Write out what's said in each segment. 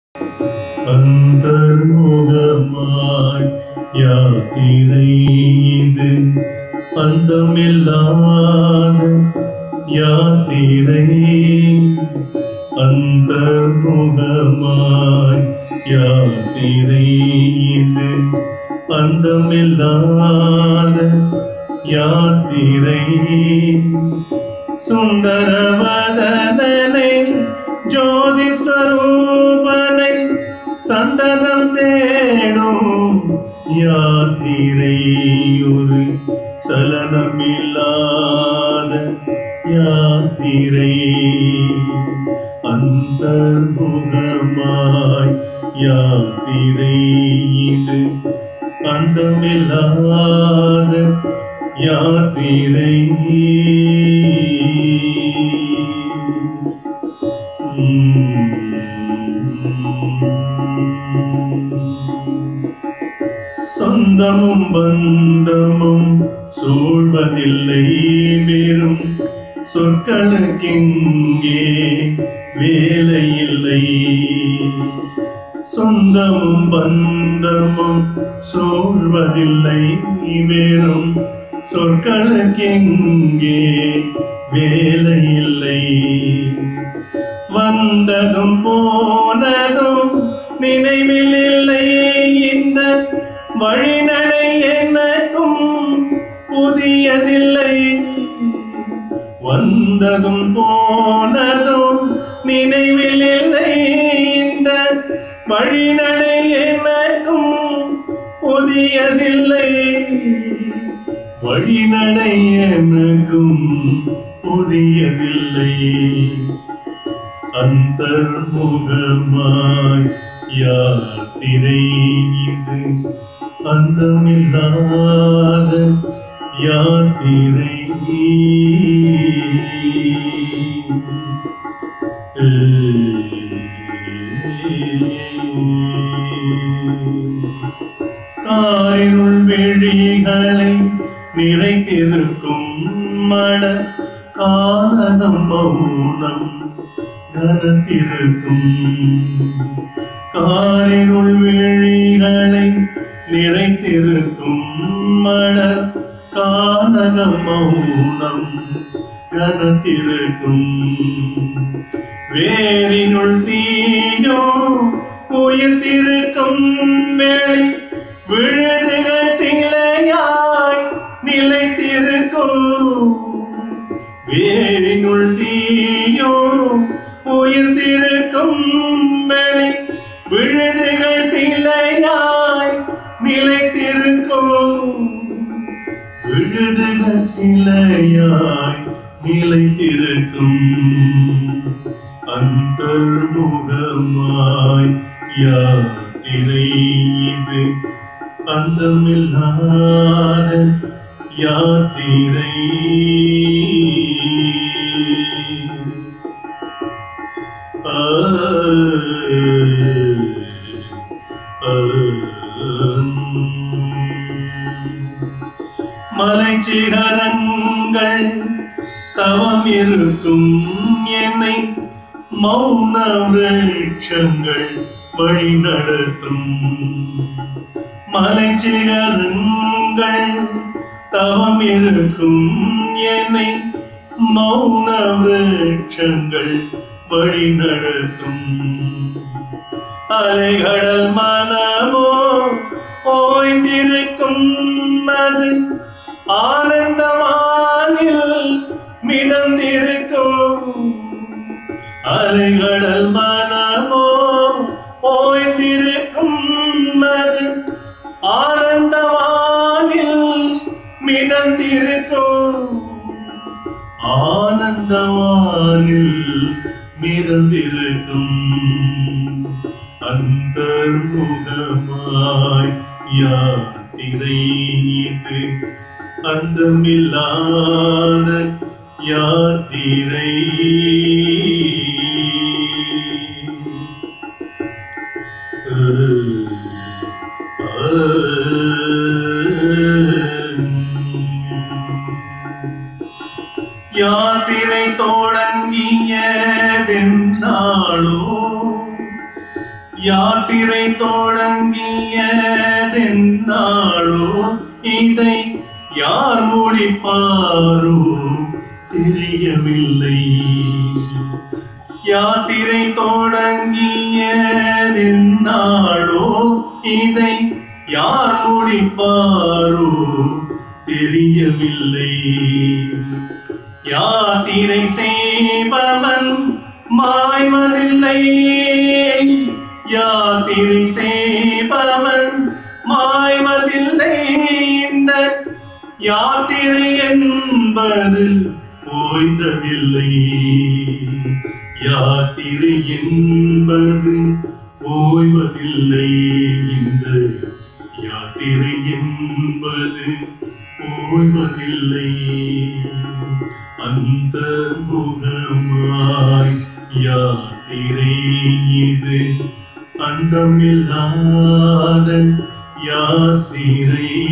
அந்தர்முகமாய் யாத்திரை இது அந்தமில்லாத யாத்திரை அந்தர்முகமாய் யாத்திரை இது அந்தமில்லாத யாத்திரை சுந்தரவதனனை ஜோதி ஸ்வரூபனை சந்ததம் தேடும் யாத்திரை ஒரு சலனமில்லாத யாத்திரை அந்தர்முகமாய் யாத்திரை இது அந்தமில்லாத யாத்திரை சொந்தமும் பந்தமும் சூழ்வதில்லை வெறும் சொற்களுக்கெங்கே வேலை இல்லை சொந்தமும் பந்தமும் சூழ்வதில்லை வெறும் சொற்களுக்கெங்கே வேலை இல்லை வந்ததும் போனதும் நினைவில் இல்லை இந்த வழிநடை எனக்கும் புதியதில்லை வந்ததும் போனதும் நினைவில் இல்லை இந்த வழிநடை எனக்கும் புதியதில்லை வழிநடை எனக்கும் புதியதில்லை அந்தர்முகமாய் யாத்திரை இது அந்தமில்லாத யாத்திரை காரினுள் விழிகளை நிறைத்திருக்கும் மட காரணம் மௌனம் கனத்திருக்கும் காரினுள் விழிகளை நிறைத்திருக்கும் மட கானகம் மௌனம் கனத்திருக்கும் வேரினுள் தீயோ உயிர்த்திருக்கும் வேளை விழுதுகள் சிலையாய் நிலைத்திருக்கும் வேரினுள் தீயோ உயிர்த்திருக்கும் வேளை விழுதுகள் சிலையாய் நிலைத்திருக்கும் விழுதுகள் சிலையாய் நிலைத்திருக்கும் அந்தர்முகமாய் யாத்திரை இது அந்தமில்லாத யாத்திரை ஆ, ஆ, மலை சிகரங்கள் தவம் இருக்கும் என்னை மௌன விருட்சங்கள் வழி நடத்தும் மலை சிகரங்கள் தவம் இருக்கும் என்னை மௌன விருட்சங்கள் வழி நடத்தும் அலைகடல் மனமோ ஓய்ந்திருக்கும் அது ஆனந்தமானில் மிதந்திருக்கும் அலைகடல் மனமோ ஓய்ந்திருக்கும் அது ஆனந்தமானில் மிதந்திருக்கும் ஆனந்தவானில் மிதந்திருக்கும் அந்தர்முகமாய் யாத்திரை இது அந்தமில்லாத யாத்திரை யாத்திரை தொடங்கியதென்னாளோ யாத்திரை தொடங்கியதென்னாளோ இதை யார் முடிப்பாரோ தெரியவில்லை யாத்திரை தொடங்கியதென்னாளோ இதை யார் முடிப்பாரோ தெரியவில்லை யாத்திரை செய்பவன் மாய்வதில்லை யாத்திரை செய்பவன் மாய்வதில்லை இந்த யாத்திரை என்பது ஓய்ந்ததில்லை யாத்திரை என்பது ஓய்வதில்லை இந்த யாத்திரை என்பது ஓய்வதில்லை அந்த முகமாய் யாத்திரை இது அந்தமில்லாத யாத்திரை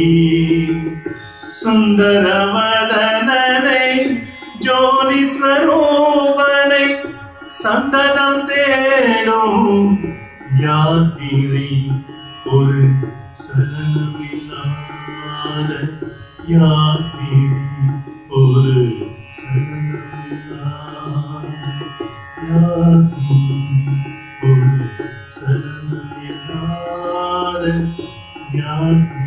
சுந்தரவதனனை ஜோதி ஸ்வரூபனை சந்ததம் தேடும் யாத்திரை ஒரு சலனமில்லாத யாத்திரை ஒரு சலனமில்லாத யாத்திரை ஒரு சலனமில்லாத யாத்திரை